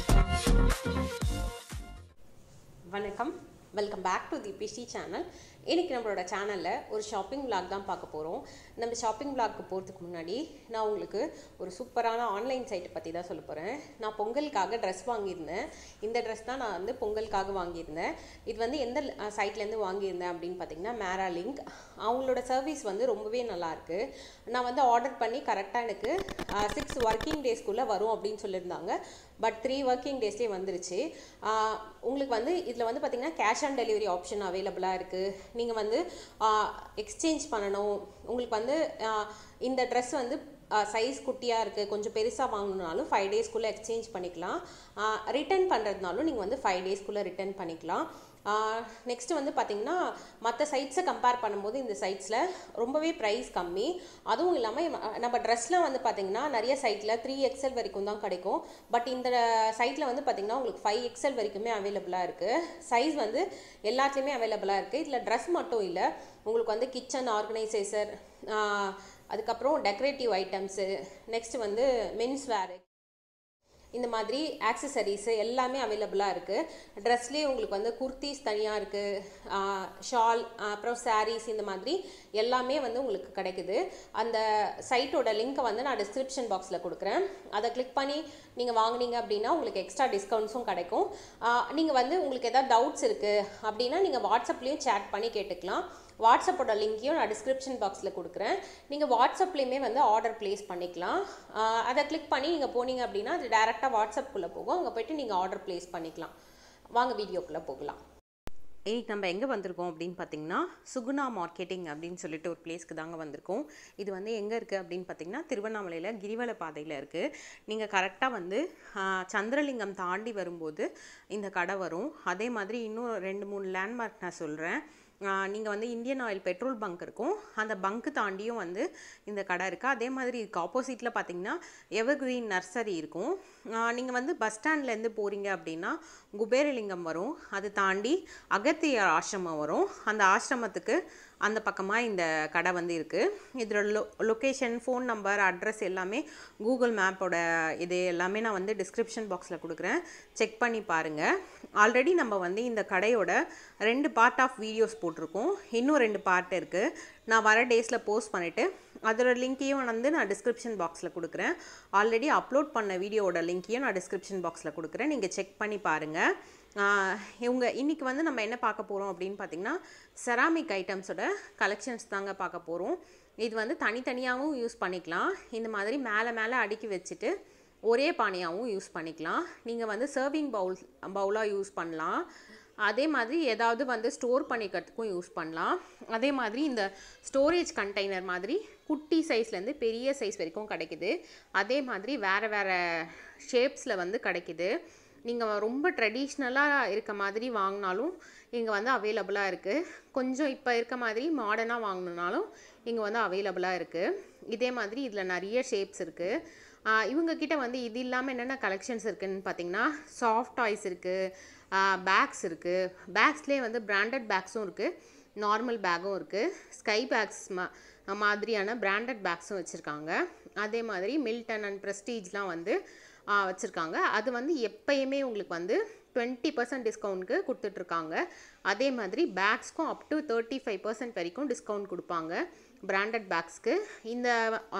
வணக்கம் welcome back to the பிஷி channel இன்றைக்கி நம்மளோட சேனலில் ஒரு ஷாப்பிங் vlog தான் பார்க்க போகிறோம் நம்ம ஷாப்பிங் vlogக்கு போகிறதுக்கு முன்னாடி நான் உங்களுக்கு ஒரு சூப்பரான ஆன்லைன் சைட்டை பற்றி தான் சொல்ல போகிறேன் நான் பொங்கலுக்காக ட்ரெஸ் வாங்கியிருந்தேன் இந்த ட்ரெஸ் தான் நான் வந்து பொங்கலுக்காக வாங்கியிருந்தேன் இது வந்து எந்த சைட்லேருந்து வாங்கியிருந்தேன் அப்படின்னு பார்த்தீங்கன்னா மேரா லிங்க் அவங்களோட சர்வீஸ் வந்து ரொம்பவே நல்லாயிருக்கு நான் வந்து ஆர்டர் பண்ணி கரெக்டாக எனக்கு சிக்ஸ் ஒர்க்கிங் டேஸ்க்குள்ளே வரும் அப்படின்னு சொல்லியிருந்தாங்க பட் த்ரீ ஒர்க்கிங் டேஸ்லேயே வந்துருச்சு ஆஹ் உங்களுக்கு வந்து இதில் வந்து பார்த்தீங்கன்னா கேஷ் ஆன் டெலிவரி ஆப்ஷன் அவைலபிளாக இருக்குது நீங்கள் வந்து எக்ஸ்சேஞ்ச் பண்ணணும் உங்களுக்கு வந்து ஆஹ் இந்த ட்ரெஸ் வந்து சைஸ் குட்டியாக இருக்குது கொஞ்சம் பெருசாக வாங்கணுனாலும் ஃபைவ் டேஸ்க்குள்ளே எக்ஸ்சேஞ்ச் பண்ணிக்கலாம் ரிட்டர்ன் பண்ணுறதுனாலும் நீங்கள் வந்து ஃபைவ் டேஸ்க்குள்ளே ரிட்டர்ன் பண்ணிக்கலாம் நெக்ஸ்ட் வந்து பார்த்தீங்கன்னா மற்ற சைட்ஸை கம்பேர் பண்ணும்போது இந்த சைட்ஸில் ரொம்பவே ப்ரைஸ் கம்மி அதுவும் இல்லாமல் நம்ம ட்ரெஸ்லாம் வந்து பார்த்தீங்கன்னா நிறைய சைட்டில் த்ரீ எக்ஸல் வரைக்கும் தான் கிடைக்கும் பட் இந்த சைட்டில் வந்து பார்த்தீங்கன்னா உங்களுக்கு ஃபைவ் எக்ஸல் வரைக்குமே அவைலபிளாக இருக்குது சைஸ் வந்து எல்லாத்துலேயுமே அவைலபிளாக இருக்குது இதில் ட்ரெஸ் மட்டும் இல்லை உங்களுக்கு வந்து கிச்சன் ஆர்கனைசேசர் அதுக்கப்புறம் டெக்கரேட்டிவ் ஐட்டம்ஸு நெக்ஸ்ட் வந்து மென்ஸ் வேரு இந்த மாதிரி ஆக்சசரிஸு எல்லாமே அவைலபிளாக இருக்குது ட்ரெஸ்லேயே உங்களுக்கு வந்து குர்த்திஸ் தனியாக இருக்குது ஷால் அப்புறம் சாரீஸ் இந்த மாதிரி எல்லாமே வந்து உங்களுக்கு கிடைக்குது அந்த சைட்டோட லிங்க்கை வந்து நான் டிஸ்கிரிப்ஷன் பாக்ஸில் கொடுக்குறேன் அதை கிளிக் பண்ணி நீங்கள் வாங்குனீங்க அப்படின்னா உங்களுக்கு எக்ஸ்ட்ரா டிஸ்கவுண்ட்ஸும் கிடைக்கும் நீங்கள் வந்து உங்களுக்கு எதாவது டவுட்ஸ் இருக்குது அப்படின்னா நீங்கள் வாட்ஸ்அப்லேயும் சேட் பண்ணி கேட்டுக்கலாம் வாட்ஸ்அப்போட லிங்க்கையும் நான் டிஸ்கிரிப்ஷன் பாக்ஸில் கொடுக்குறேன் நீங்கள் வாட்ஸ்அப்லேயுமே வந்து ஆர்டர் ப்ளேஸ் பண்ணிக்கலாம் ஆஹ் அதை கிளிக் பண்ணி நீங்கள் போனீங்க அப்படின்னா அது டேரெக்டாக வாட்ஸ்அப்புக்குள்ளே போகும் அங்கே போய்ட்டு நீங்கள் ஆர்டர் ப்ளேஸ் பண்ணிக்கலாம் வாங்க வீடியோக்குள்ளே போகலாம் இன்னைக்கு நம்ம எங்கே வந்திருக்கோம் அப்படின்னு பார்த்தீங்கன்னா சுகுணா மார்க்கெட்டிங் அப்படின்னு சொல்லிட்டு ஒரு பிளேஸ்க்கு தாங்க வந்திருக்கோம் இது வந்து எங்கே இருக்குது அப்படின்னு பார்த்தீங்கன்னா திருவண்ணாமலையில் கிரிவல பாதையில் இருக்குது நீங்கள் கரெக்டாக வந்து ஆஹ், சந்திரலிங்கம் தாண்டி வரும்போது இந்த கடை வரும் அதே மாதிரி இன்னும் ரெண்டு மூணு லேண்ட்மார்க் நான் சொல்கிறேன் நீங்கள் வந்து இந்தியன் ஆயில் பெட்ரோல் பங்க் இருக்கும் அந்த பங்க்கு தாண்டியும் வந்து இந்த கடை இருக்குது அதே மாதிரி இதுக்கு ஆப்போசிட்டில் பார்த்தீங்கன்னா எவர்கிரீன் நர்சரி இருக்கும் நீங்கள் வந்து பஸ் ஸ்டாண்ட்லேருந்து போகிறீங்க அப்படின்னா குபேரலிங்கம் வரும் அது தாண்டி அகத்தியர் ஆசிரமம் வரும் அந்த ஆசிரமத்துக்கு அந்த பக்கமாக இந்த கடை வந்து இருக்குது இதோட லொ லொக்கேஷன் ஃபோன் நம்பர் அட்ரஸ் எல்லாமே கூகுள் மேப்போட இது எல்லாமே நான் வந்து டிஸ்கிரிப்ஷன் பாக்ஸில் கொடுக்குறேன் செக் பண்ணி பாருங்கள் ஆல்ரெடி நம்ம வந்து இந்த கடையோட ரெண்டு பார்ட் ஆஃப் வீடியோஸ் போட்டிருக்கோம் இன்னும் ரெண்டு பார்ட் இருக்குது நான் வர டேஸில் போஸ்ட் பண்ணிவிட்டு அதோட லிங்க்கையும் வந்து நான் டிஸ்கிரிப்ஷன் பாக்ஸில் கொடுக்குறேன் ஆல்ரெடி அப்லோட் பண்ண வீடியோவோட லிங்க்கையும் நான் டிஸ்கிரிப்ஷன் பாக்ஸில் கொடுக்குறேன் நீங்கள் செக் பண்ணி பாருங்கள் ஆஹ் இவங்க இன்றைக்கி வந்து நம்ம என்ன பார்க்க போகிறோம் அப்படின்னு பார்த்தீங்கன்னா செராமிக் ஐட்டம்ஸோட கலெக்ஷன்ஸ் தாங்க பார்க்க போகிறோம் இது வந்து தனித்தனியாகவும் யூஸ் பண்ணிக்கலாம் இந்த மாதிரி மேலே மேலே அடுக்கி வச்சுட்டு ஒரே பானையாகவும் யூஸ் பண்ணிக்கலாம் நீங்கள் வந்து சர்விங் பவுல் பவுலாக யூஸ் பண்ணலாம் அதே மாதிரி ஏதாவது வந்து ஸ்டோர் பண்ணிக்கிறதுக்கும் யூஸ் பண்ணலாம் அதே மாதிரி இந்த ஸ்டோரேஜ் கண்டெய்னர் மாதிரி குட்டி சைஸ்லேருந்து பெரிய சைஸ் வரைக்கும் கிடைக்குது அதே மாதிரி வேறு வேறு ஷேப்ஸில் வந்து கிடைக்குது நீங்கள் ரொம்ப ட்ரெடிஷ்னலாக இருக்க மாதிரி வாங்கினாலும் இங்கே வந்து அவைலபிளாக இருக்குது கொஞ்சம் இப்போ இருக்க மாதிரி மாடர்னாக வாங்கணுனாலும் இங்கே வந்து அவைலபிளாக இருக்குது இதே மாதிரி இதில் நிறைய ஷேப்ஸ் இருக்குது இவங்க கிட்ட வந்து இது இல்லாமல் என்னென்ன கலெக்ஷன்ஸ் இருக்குதுன்னு பார்த்தீங்கன்னா சாஃப்ட் டாய்ஸ் இருக்குது பேக்ஸ் இருக்குது பேக்ஸ்லேயே வந்து பிராண்டட் பேக்ஸும் இருக்குது நார்மல் பேக்கும் இருக்குது ஸ்கை பேக்ஸ் மா மாதிரியான பிராண்டட் பேக்ஸும் வச்சுருக்காங்க அதே மாதிரி மில்டன் அண்ட் ப்ரெஸ்டீஜ்லாம் வந்து வச்சுருக்காங்க அது வந்து எப்பயுமே உங்களுக்கு வந்து டுவெண்ட்டி பர்சன்ட் டிஸ்கவுண்ட்க்கு கொடுத்துட்ருக்காங்க அதே மாதிரி பேக்ஸ்க்கும் up to thirty five percent வரைக்கும் டிஸ்கவுண்ட் கொடுப்பாங்க பிராண்டட் பேக்ஸ்க்கு இந்த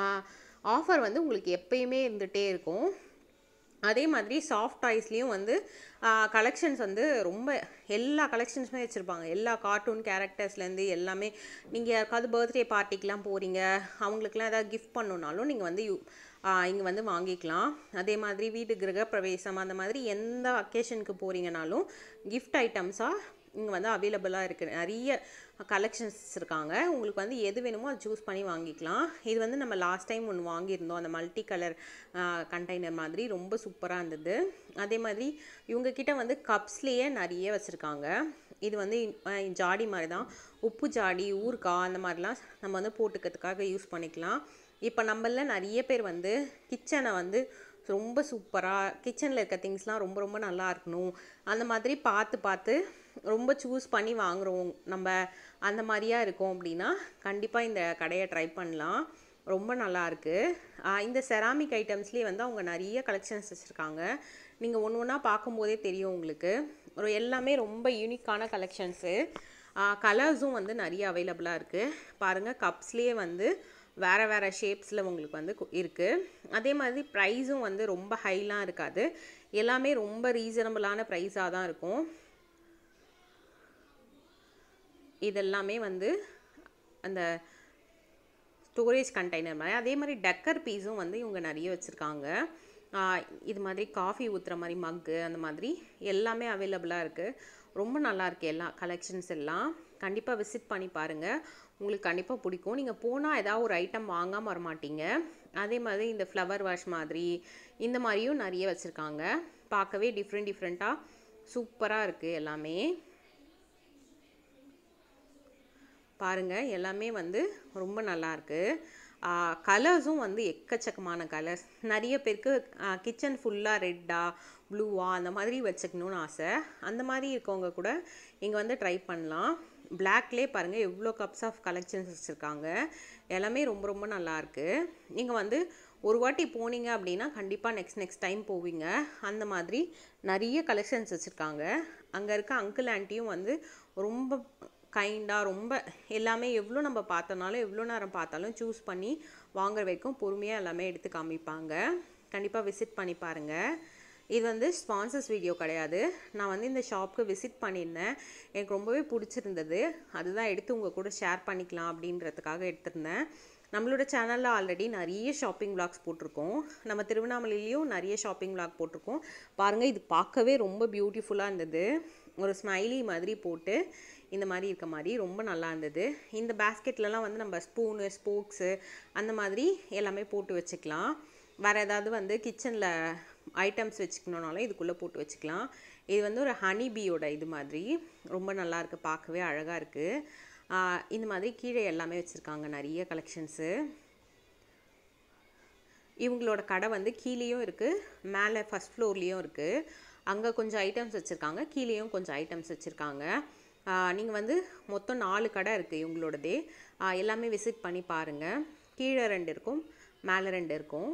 ஆஃபர் வந்து உங்களுக்கு எப்பயுமே இருந்துகிட்டே இருக்கும் அதே மாதிரி சாஃப்ட் டாய்ஸ்லேயும் வந்து கலெக்ஷன்ஸ் வந்து ரொம்ப எல்லா கலெக்ஷன்ஸுமே வச்சுருப்பாங்க எல்லா கார்ட்டூன் கேரக்டர்ஸ்லேருந்து எல்லாமே நீங்கள் யாருக்காவது பர்த்டே பார்ட்டிக்கெலாம் போகிறீங்க அவங்களுக்குலாம் ஏதாவது கிஃப்ட் பண்ணணுன்னாலும் நீங்கள் வந்து யூ இங்கே வந்து வாங்கிக்கலாம் அதே மாதிரி வீடு கிரகப்பிரவேசம் அந்த மாதிரி எந்த அக்கேஷனுக்கு போகிறீங்கனாலும் கிஃப்ட் ஐட்டம்ஸாக இங்கே வந்து அவைலபிளாக இருக்குது நிறைய கலெக்ஷன்ஸ் இருக்காங்க உங்களுக்கு வந்து எது வேணுமோ அதை சூஸ் பண்ணி வாங்கிக்கலாம் இது வந்து நம்ம லாஸ்ட் டைம் ஒன்று வாங்கியிருந்தோம் அந்த மல்டி கலர் கண்டெய்னர் மாதிரி ரொம்ப சூப்பராக இருந்தது அதே மாதிரி இவங்கக்கிட்ட வந்து கப்ஸ்லேயே நிறைய வச்சுருக்காங்க இது வந்து அஹ், ஜாடி மாதிரி தான் உப்பு ஜாடி ஊறுகாய் அந்த மாதிரிலாம் நம்ம வந்து போட்டுக்கிறதுக்காக யூஸ் பண்ணிக்கலாம் இப்போ நம்மள நிறைய பேர் வந்து கிச்சனை வந்து ரொம்ப சூப்பராக கிச்சனில் இருக்க திங்ஸ்லாம் ரொம்ப ரொம்ப நல்லா இருக்கணும் அந்த மாதிரி பார்த்து பார்த்து ரொம்ப சூஸ் பண்ணி வாங்குறோம் நம்ம அந்த மாதிரியா இருக்கோம் அப்படின்னா கண்டிப்பாக இந்த கடையை ட்ரை பண்ணலாம் ரொம்ப நல்லா இருக்கு ஆஹ் இந்த செராமிக் ஐட்டம்ஸ்லேயே வந்து அவங்க நிறைய கலெக்ஷன்ஸ் வச்சுருக்காங்க நீங்கள் ஒன்று ஒன்றா பார்க்கும்போதே தெரியும் உங்களுக்கு ஒரு எல்லாமே ரொம்ப யூனிக்கான கலெக்ஷன்ஸு கலர்ஸும் வந்து நிறைய அவைலபிளாக இருக்குது பாருங்கள் கப்ஸ்லேயே வந்து வேறு வேறு ஷேப்ஸில் உங்களுக்கு வந்து இருக்குது அதே மாதிரி ப்ரைஸும் வந்து ரொம்ப ஹைலாம் இருக்காது எல்லாமே ரொம்ப ரீசனபிளான ப்ரைஸாக தான் இருக்கும் இதெல்லாமே வந்து அந்த ஸ்டோரேஜ் கண்டெய்னர் மாதிரி அதே மாதிரி டக்கர் பீஸும் வந்து இவங்க நிறைய வச்சுருக்காங்க இது மாதிரி காஃபி ஊற்றுற மாதிரி மக்கு அந்த மாதிரி எல்லாமே அவைலபிளாக இருக்குது ரொம்ப நல்லா இருக்குது எல்லா கலெக்ஷன்ஸ் எல்லாம் கண்டிப்பாக விசிட் பண்ணி பாருங்கள் உங்களுக்கு கண்டிப்பாக பிடிக்கும் நீங்கள் போனால் ஏதாவது ஒரு ஐட்டம் வாங்காமல் வர மாட்டீங்க அதே மாதிரி இந்த ஃப்ளவர் வாஷ் மாதிரி இந்த மாதிரியும் நிறைய வச்சுருக்காங்க பார்க்கவே டிஃப்ரெண்ட் டிஃப்ரெண்ட்டாக சூப்பராக இருக்குது எல்லாமே பாருங்கள் எல்லாமே வந்து ரொம்ப நல்லாயிருக்கு கலர்ஸும் வந்து எக்கச்சக்கமான கலர்ஸ் நிறைய பேருக்கு கிச்சன் ஃபுல்லாக ரெட்டா ப்ளூவா அந்த மாதிரி வச்சுக்கணுன்னு ஆசை அந்த மாதிரி இருக்கவங்க கூட இங்கே வந்து ட்ரை பண்ணலாம் பிளாக்லேயே பாருங்கள் எவ்வளோ கப்ஸ் ஆஃப் கலெக்ஷன்ஸ் வச்சுருக்காங்க எல்லாமே ரொம்ப ரொம்ப நல்லாயிருக்கு நீங்கள் வந்து ஒரு வாட்டி போனீங்க அப்படின்னா கண்டிப்பாக நெக்ஸ்ட் நெக்ஸ்ட் டைம் போவீங்க அந்த மாதிரி நிறைய கலெக்ஷன்ஸ் வச்சுருக்காங்க அங்கே இருக்க அங்கிள் ஆண்டியும் வந்து ரொம்ப கைண்டாக ரொம்ப எல்லாமே எவ்வளோ நம்ம பார்த்தோனாலும் எவ்வளோ நேரம் பார்த்தாலும் சூஸ் பண்ணி வாங்குற வரைக்கும் பொறுமையாக எல்லாமே எடுத்து காமிப்பாங்க கண்டிப்பாக விசிட் பண்ணி பாருங்கள் இது வந்து ஸ்பான்சர்ஸ் வீடியோ கிடையாது நான் வந்து இந்த ஷாப்புக்கு விசிட் பண்ணியிருந்தேன் எனக்கு ரொம்பவே பிடிச்சிருந்தது அதுதான் எடுத்து உங்கள் கூட ஷேர் பண்ணிக்கலாம் அப்படின்றதுக்காக எடுத்திருந்தேன் நம்மளோட சேனலில் ஆல்ரெடி நிறைய ஷாப்பிங் விளாக்ஸ் போட்டிருக்கோம் நம்ம திருவண்ணாமலையிலையும் நிறைய ஷாப்பிங் விளாக் போட்டிருக்கோம் பாருங்கள் இது பார்க்கவே ரொம்ப பியூட்டிஃபுல்லாக இருந்தது ஒரு ஸ்மைலி மாதிரி போட்டு இந்த மாதிரி இருக்க மாதிரி ரொம்ப நல்லா இருந்தது இந்த பேஸ்கெட்லலாம் வந்து நம்ம ஸ்பூனு ஸ்போக்ஸு அந்த மாதிரி எல்லாமே போட்டு வச்சுக்கலாம் வேறு ஏதாவது வந்து கிச்சனில் ஐட்டம்ஸ் வச்சுக்கணுனாலும் இதுக்குள்ளே போட்டு வச்சுக்கலாம் இது வந்து ஒரு ஹனி பீயோட இது மாதிரி ரொம்ப நல்லா இருக்குது பார்க்கவே அழகாக இருக்குது இந்த மாதிரி கீழே எல்லாமே வச்சுருக்காங்க நிறைய கலெக்ஷன்ஸு இவங்களோட கடை வந்து கீழேயும் இருக்குது மேலே ஃபஸ்ட் ஃப்ளோர்லேயும் இருக்குது அங்கே கொஞ்சம் ஐட்டம்ஸ் வச்சுருக்காங்க கீழேயும் கொஞ்சம் ஐட்டம்ஸ் வச்சுருக்காங்க நீங்கள் வந்து மொத்தம் நாலு கடை இருக்குது இவங்களோடதே எல்லாமே விசிட் பண்ணி பாருங்கள் கீழே ரெண்டு இருக்கும் மேலே ரெண்டு இருக்கும்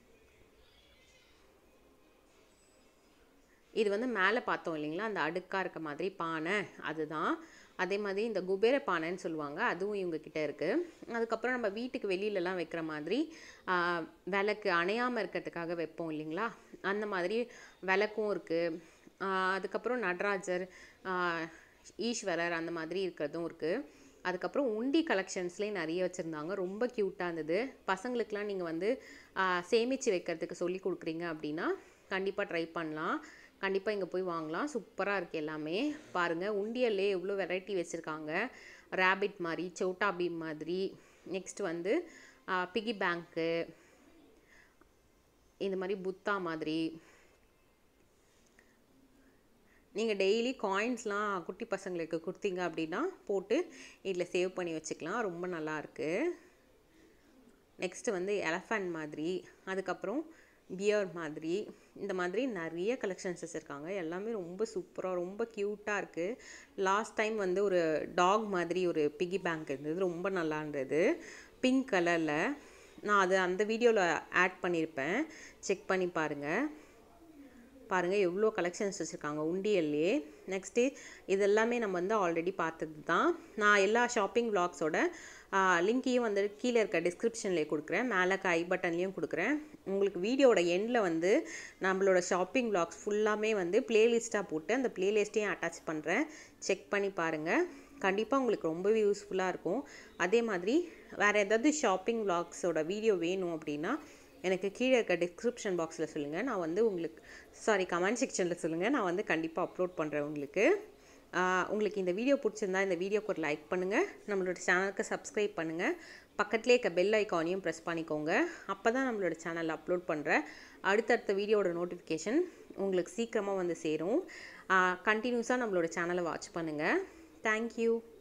இது வந்து மேலே பார்த்தோம் இல்லைங்களா அந்த அடுக்காக இருக்க மாதிரி பானை அதுதான் அதே மாதிரி இந்த குபேர பானைன்னு சொல்லுவாங்க அதுவும் இவங்கக்கிட்ட இருக்குது அதுக்கப்புறம் நம்ம வீட்டுக்கு வெளியிலலாம் வைக்கிற மாதிரி விளக்கு அணையாமல் இருக்கிறதுக்காக வைப்போம் இல்லைங்களா அந்த மாதிரி விளக்கும் இருக்குது அதுக்கப்புறம் நடராஜர் ஈஸ்வரர் அந்த மாதிரி இருக்கிறதும் இருக்குது அதுக்கப்புறம் உண்டி கலெக்ஷன்ஸ்லேயும் நிறைய வச்சுருந்தாங்க ரொம்ப க்யூட்டாக இருந்தது பசங்களுக்கெலாம் நீங்கள் வந்து சேமித்து வைக்கிறதுக்கு சொல்லி கொடுக்குறீங்க அப்படின்னா கண்டிப்பாக ட்ரை பண்ணலாம் கண்டிப்பாக இங்கே போய் வாங்கலாம் சூப்பராக இருக்குது எல்லாமே பாருங்கள் உண்டியல்லே எவ்வளோ வெரைட்டி வச்சுருக்காங்க ரேபிட் மாதிரி சோட்டா பீம் மாதிரி நெக்ஸ்ட் வந்து பிகி பேங்க்கு இந்த மாதிரி புத்தா மாதிரி நீங்கள் டெய்லி காயின்ஸ்லாம் குட்டி பசங்களுக்கு கொடுத்தீங்க அப்படின்னா போட்டு இதில் சேவ் பண்ணி வச்சுக்கலாம் ரொம்ப நல்லாயிருக்கு நெக்ஸ்ட்டு வந்து எலஃபண்ட் மாதிரி அதுக்கப்புறம் பியர் மாதிரி இந்த மாதிரி நிறைய கலெக்ஷன்ஸ் வச்சுருக்காங்க எல்லாமே ரொம்ப சூப்பராக ரொம்ப க்யூட்டாக இருக்குது லாஸ்ட் டைம் வந்து ஒரு டாக் மாதிரி ஒரு பிகி பேங்க் இருந்தது ரொம்ப நல்லா இருந்தது பிங்க் கலரில் நான் அது அந்த வீடியோவில் ஆட் பண்ணியிருப்பேன் செக் பண்ணி பாருங்கள் பாருங்கள் எவ்வளோ கலெக்ஷன்ஸ் வச்சுருக்காங்க உண்டியல்லையே நெக்ஸ்ட்டு இதெல்லாமே நம்ம வந்து ஆல்ரெடி பார்த்தது தான் நான் எல்லா ஷாப்பிங் விளாக்ஸோட லிங்க்கையும் வந்து கீழே இருக்க டிஸ்கிரிப்ஷன்லேயே கொடுக்குறேன் மேலே ஐ பட்டன்லேயும் கொடுக்குறேன் உங்களுக்கு வீடியோட எண்டில் வந்து நம்மளோட ஷாப்பிங் விளாக்ஸ் ஃபுல்லாமே வந்து ப்ளேலிஸ்ட்டாக போட்டு அந்த ப்ளேலிஸ்ட்டையும் அட்டாச் பண்ணுறேன் செக் பண்ணி பாருங்கள் கண்டிப்பாக உங்களுக்கு ரொம்பவே யூஸ்ஃபுல்லாக இருக்கும் அதே மாதிரி வேறு ஏதாவது ஷாப்பிங் விளாக்ஸோட வீடியோ வேணும் அப்படின்னா எனக்கு கீழே இருக்க டிஸ்கிரிப்ஷன் பாக்ஸில் சொல்லுங்கள் நான் வந்து உங்களுக்கு சாரி கமெண்ட் செக்ஷனில் சொல்லுங்கள் நான் வந்து கண்டிப்பாக அப்லோட் பண்ணுறேன் உங்களுக்கு உங்களுக்கு இந்த வீடியோ பிடிச்சிருந்தா இந்த வீடியோக்கு ஒரு லைக் பண்ணுங்கள் நம்மளோட சேனலுக்கு சப்ஸ்கிரைப் பண்ணுங்கள் பக்கத்துலேயே இருக்க பெல் ஐக்கானையும் ப்ரெஸ் பண்ணிக்கோங்க அப்போ தான் நம்மளோட சேனலில் அப்லோட் பண்ணுற அடுத்தடுத்த வீடியோட நோட்டிஃபிகேஷன் உங்களுக்கு சீக்கிரமாக வந்து சேரும் கண்டினியூஸாக நம்மளோட சேனலை வாட்ச் பண்ணுங்கள் தேங்க்யூ